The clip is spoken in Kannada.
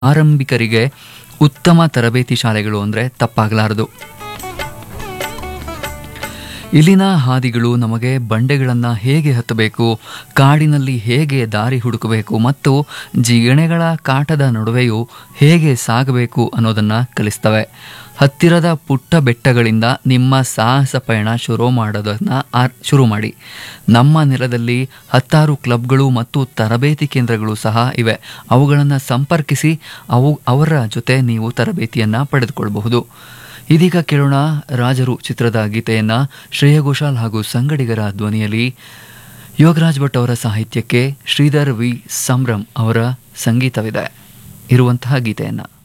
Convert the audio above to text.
ಆರಂಭಿಕರಿಗೆ ಉತ್ತಮ ತರಬೇತಿ ಶಾಲೆಗಳು ಅಂದರೆ ತಪ್ಪಾಗಲಾರದು ಇಲ್ಲಿನ ಹಾದಿಗಳು ನಮಗೆ ಬಂಡೆಗಳನ್ನು ಹೇಗೆ ಹತ್ತಬೇಕು ಕಾಡಿನಲ್ಲಿ ಹೇಗೆ ದಾರಿ ಹುಡುಕಬೇಕು ಮತ್ತು ಜಿಗಣೆಗಳ ಕಾಟದ ನಡುವೆಯೂ ಹೇಗೆ ಸಾಗಬೇಕು ಅನ್ನೋದನ್ನು ಕಲಿಸ್ತವೆ ಹತ್ತಿರದ ಪುಟ್ಟ ಬೆಟ್ಟಗಳಿಂದ ನಿಮ್ಮ ಸಾಹಸ ಪಯಣ ಶುರು ಮಾಡೋದನ್ನು ಶುರು ಮಾಡಿ ನಮ್ಮ ನೆಲದಲ್ಲಿ ಹತ್ತಾರು ಕ್ಲಬ್ಗಳು ಮತ್ತು ತರಬೇತಿ ಕೇಂದ್ರಗಳು ಸಹ ಇವೆ ಅವುಗಳನ್ನು ಸಂಪರ್ಕಿಸಿ ಅವು ಅವರ ಜೊತೆ ನೀವು ತರಬೇತಿಯನ್ನು ಪಡೆದುಕೊಳ್ಳಬಹುದು ಇದೀಗ ಕೇಳೋಣ ರಾಜರು ಚಿತ್ರದ ಗೀತೆಯನ್ನ ಶ್ರೇಯ ಘೋಷಾಲ್ ಹಾಗೂ ಸಂಗಡಿಗರ ಧ್ವನಿಯಲ್ಲಿ ಯೋಗರಾಜ್ ಭಟ್ ಅವರ ಸಾಹಿತ್ಯಕ್ಕೆ ಶ್ರೀಧರ್ ವಿ ಸಂಭ್ರಮ್ ಅವರ ಸಂಗೀತವಿದೆ ಇರುವಂತಹ ಗೀತೆಯನ್ನ